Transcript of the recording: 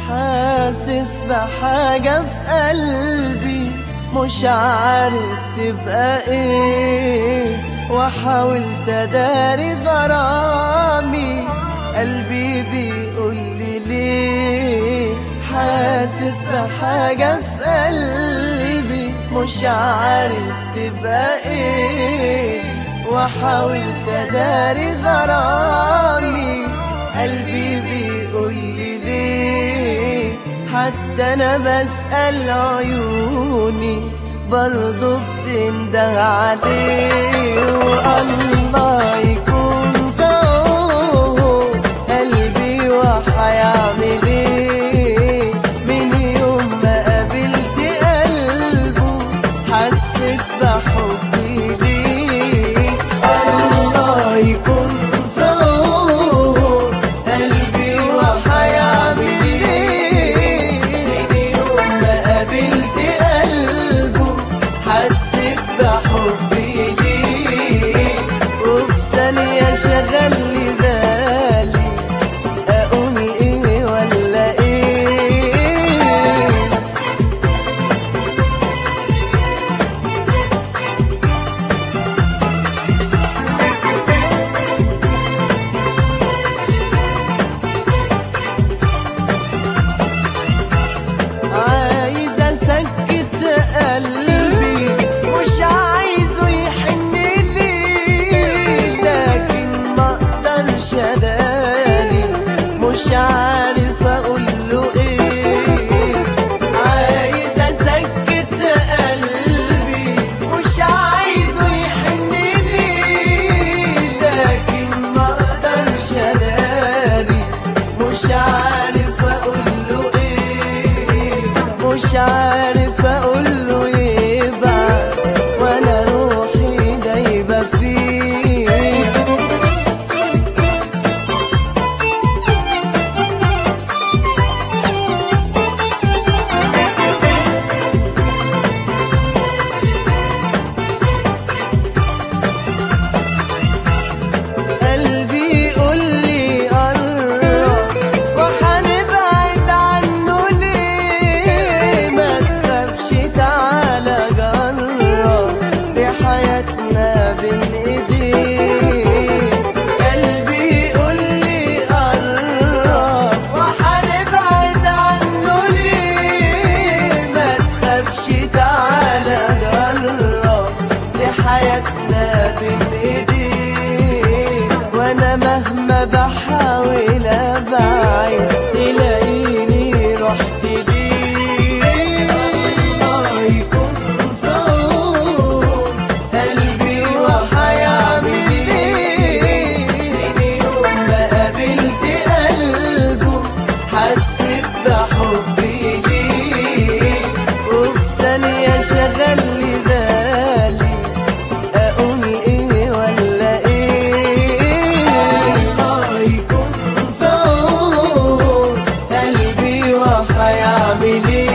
حاسس بحاجة في قلبي مش عارف تبقى ايه وحاولت اداري غرامي قلبي بيقول لي ليه حاسس بحاجة في قلبي مش عارف تبقى ايه وحاولت اداري غرامي قلبي بيقول لي ليه حتى انا بسأل عيوني برضو بتنده عليه والله يكون في عون قلبي وحيعمل ايه من يوم ما قابلت قلبه حسيت بحبي ليه الله يكون في عون قلبي وحيعمل ايه من يوم ما قابلت قلبه حسيت بحبي ليه وفي ثانية شغل لي بالي أقول إيه ولا إيه عايز اسكت قلبي مش عايزه يحن لي لكن ما اقدرش اداري مش عارف اقول له ايه عايز اسكت قلبي مش عايزه يحن لي لكن ما اقدرش اداري مش عارف اقول له ايه مش عارف اقول له يبعد وانا روحي دايبه فيه قلبي يقول لي قرب وحنبعد عنه ليه ما تخافش تعالى جرب دي حياتنا بين ايديك قلبي يقول لي قرب وحنبعد عنه ليه ما تخافش تعالى جرب دي حياتنا بين ايديك وانا مهما بحاول ابعد تلاقيني رحت ليك الله يكون في عون قلبي وحيعمل ايه من يوم ما قابلت قلبه حسيت بحبي ليه وفي ثانية شغل لي بالي اقول ايه ولا ايه الله يكون في عون قلبي وحيعمل ايه